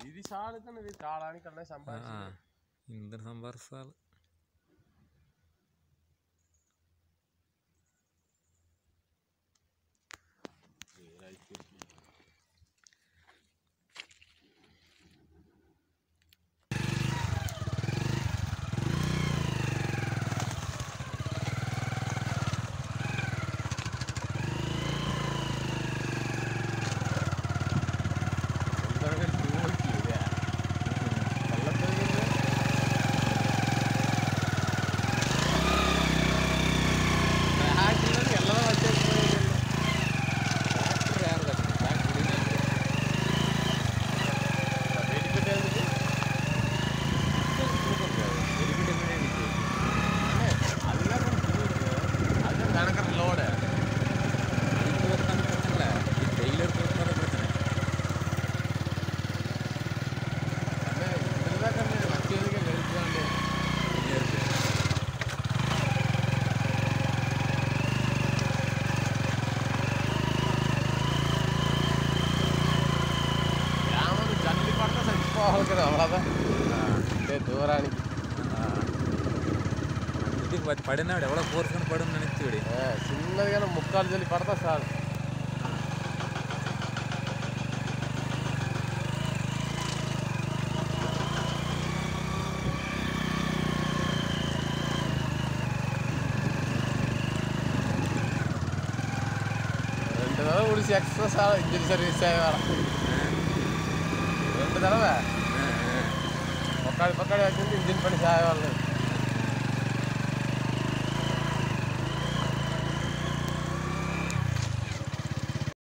ఇది సాడుతున్నది తాళానికి అలా ఆ, సంపాదించి ఇందరు సంబర్సాలు ట్రాక్టర్ రాదు కదా ట్రాక్టర్ ఇదే. వెలిగిట మీద నీకు. లోడ్ ఇంటి వస్తాను ప్రశ్నలే. ఈ trailer కి వస్తాను ప్రశ్న. trailer కి. జల్లి పడితే చచ్చిపోవాలి కదా అవ్వదా ఆ, దూరానికి ఆ. ఇది ప- పడినాడు ఎవడో కోరుకొని పడుందని చూడి ఆ, చిన్నదిగానే ముక్కాలు జల్లి పడతా సార్ రెండు తడవ ఉడిసి ఎక్స్ట్రా సార్ ఇంజిన్ సర్వీస్ చేయాలి రెండు తడవ ఒక్కడి పక్కడి వచ్చింది ఇంజిన్ పని చేయాలి